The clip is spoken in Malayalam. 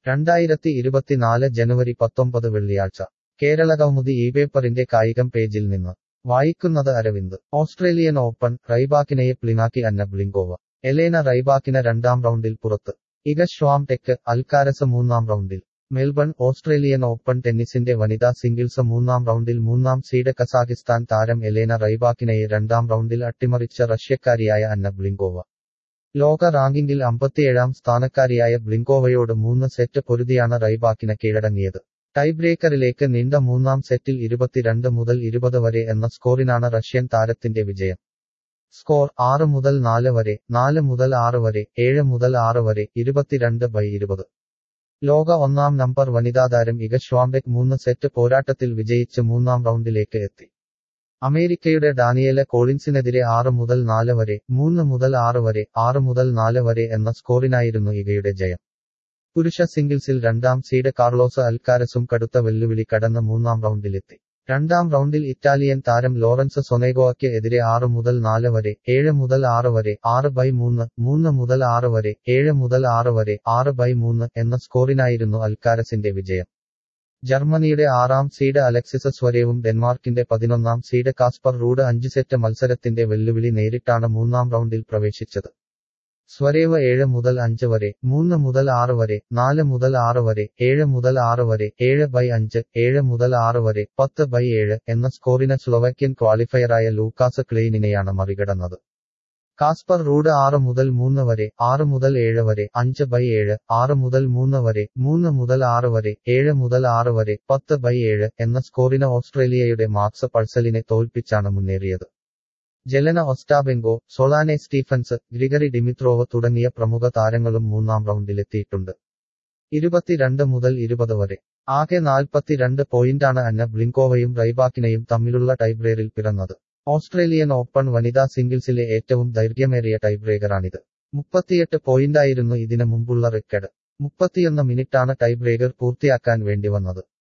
രണ്ടായിരത്തി ഇരുപത്തിനാല് ജനുവരി പത്തൊമ്പത് വെള്ളിയാഴ്ച കേരള കൗമുദി ഈ പേപ്പറിന്റെ കായികം പേജിൽ നിന്ന് വായിക്കുന്നത് അരവിന്ദ് ഓസ്ട്രേലിയൻ ഓപ്പൺ റൈബാക്കിനെയെ പ്ലിനാക്കി അന്ന ബ്ലിങ്കോവ എലേന റൈബാക്കിന രണ്ടാം റൗണ്ടിൽ പുറത്ത് ഇഗ ശ്വാം ടെക്ക് അൽക്കാരസ് മൂന്നാം റൗണ്ടിൽ മെൽബൺ ഓസ്ട്രേലിയൻ ഓപ്പൺ ടെന്നീസിന്റെ വനിതാ സിംഗിൾസ് മൂന്നാം റൗണ്ടിൽ മൂന്നാം സീഡ് കസാഖിസ്ഥാൻ താരം എലേന റൈബാക്കിനെയെ രണ്ടാം റൗണ്ടിൽ അട്ടിമറിച്ച റഷ്യക്കാരിയായ അന്ന ബ്ലിങ്കോവ ലോക റാങ്കിങ്ങിൽ അമ്പത്തിയേഴാം സ്ഥാനക്കാരിയായ ബ്ലിങ്കോവയോട് മൂന്ന് സെറ്റ് പൊരുതിയാണ് റൈബാക്കിന് കീഴടങ്ങിയത് ടൈബ്രേക്കറിലേക്ക് നീണ്ട മൂന്നാം സെറ്റിൽ ഇരുപത്തിരണ്ട് മുതൽ ഇരുപത് വരെ എന്ന സ്കോറിനാണ് റഷ്യൻ താരത്തിന്റെ വിജയം സ്കോർ ആറ് മുതൽ നാല് വരെ നാല് മുതൽ ആറ് വരെ ഏഴ് മുതൽ ആറ് വരെ ഇരുപത്തിരണ്ട് ബൈ ഇരുപത് ലോക ഒന്നാം നമ്പർ വനിതാതാരം ഇഗ ശ്വാംബെക് മൂന്ന് സെറ്റ് പോരാട്ടത്തിൽ വിജയിച്ച് മൂന്നാം റൗണ്ടിലേക്ക് എത്തി അമേരിക്കയുടെ ഡാനിയേല കോളിൻസിനെതിരെ ആറ് മുതൽ നാല് വരെ മൂന്ന് മുതൽ ആറ് വരെ ആറ് മുതൽ നാല് വരെ എന്ന സ്കോറിനായിരുന്നു ഇഗയുടെ ജയം പുരുഷ സിംഗിൾസിൽ രണ്ടാം സീഡ് കാർലോസ് അൽക്കാരസും കടുത്ത വെല്ലുവിളി കടന്ന് മൂന്നാം റൗണ്ടിലെത്തി രണ്ടാം റൗണ്ടിൽ ഇറ്റാലിയൻ താരം ലോറൻസ് സൊനേഗോയ്ക്ക് എതിരെ ആറ് മുതൽ നാല് വരെ ഏഴ് മുതൽ ആറ് വരെ ആറ് ബൈ മൂന്ന് മൂന്ന് മുതൽ ആറ് വരെ ഏഴ് മുതൽ ആറ് വരെ ആറ് ബൈ മൂന്ന് എന്ന സ്കോറിനായിരുന്നു അൽക്കാരസിന്റെ വിജയം ജർമ്മനിയുടെ ആറാം സീഡ് അലക്സിസ് സ്വരേവും ഡെൻമാർക്കിന്റെ പതിനൊന്നാം സീഡ് കാസ്പർ റൂഡ് അഞ്ച് സെറ്റ് മത്സരത്തിന്റെ വെല്ലുവിളി നേരിട്ടാണ് മൂന്നാം റൗണ്ടിൽ പ്രവേശിച്ചത് സ്വരേവ് ഏഴ് മുതൽ അഞ്ച് വരെ മൂന്ന് മുതൽ ആറ് വരെ നാല് മുതൽ ആറ് വരെ ഏഴ് മുതൽ ആറ് വരെ ഏഴ് ബൈ അഞ്ച് ഏഴ് മുതൽ ആറ് വരെ പത്ത് ബൈ ഏഴ് എന്ന സ്കോറിന് സ്ലൊവക്യൻ ക്വാളിഫയറായ ലൂക്കാസ് ക്ലെയിനിനെയാണ് മറികടന്നത് കാസ്പർ റൂഡ് ആറ് മുതൽ മൂന്ന് വരെ ആറ് മുതൽ ഏഴ് വരെ അഞ്ച് ബൈ ഏഴ് ആറ് മുതൽ മൂന്ന് വരെ മൂന്ന് മുതൽ ആറ് വരെ ഏഴ് മുതൽ ആറ് വരെ പത്ത് ബൈ ഏഴ് എന്ന സ്കോറിന് ഓസ്ട്രേലിയയുടെ മാർക്സ് പൾസലിനെ തോൽപ്പിച്ചാണ് മുന്നേറിയത് ജെലന ഒസ്റ്റാബെങ്കോ സൊളാനെ സ്റ്റീഫൻസ് ഗ്രിഗറി ഡിമിത്രോവ് തുടങ്ങിയ പ്രമുഖ താരങ്ങളും മൂന്നാം റൗണ്ടിലെത്തിയിട്ടുണ്ട് ഇരുപത്തിരണ്ട് മുതൽ ഇരുപത് വരെ ആകെ നാൽപ്പത്തിരണ്ട് പോയിന്റാണ് അന്ന ബ്ലിങ്കോവയും റൈബാക്കിനെയും തമ്മിലുള്ള ടൈബ്രേറിൽ പിറന്നത് ഓസ്ട്രേലിയൻ ഓപ്പൺ വനിതാ സിംഗിൾസിലെ ഏറ്റവും ദൈർഘ്യമേറിയ ടൈബ്രേക്കറാണിത് മുപ്പത്തിയെട്ട് പോയിന്റായിരുന്നു ഇതിന് മുമ്പുള്ള റെക്കഡ് മുപ്പത്തിയൊന്ന് മിനിറ്റാണ് ടൈബ്രേക്കർ പൂർത്തിയാക്കാൻ വേണ്ടി വന്നത്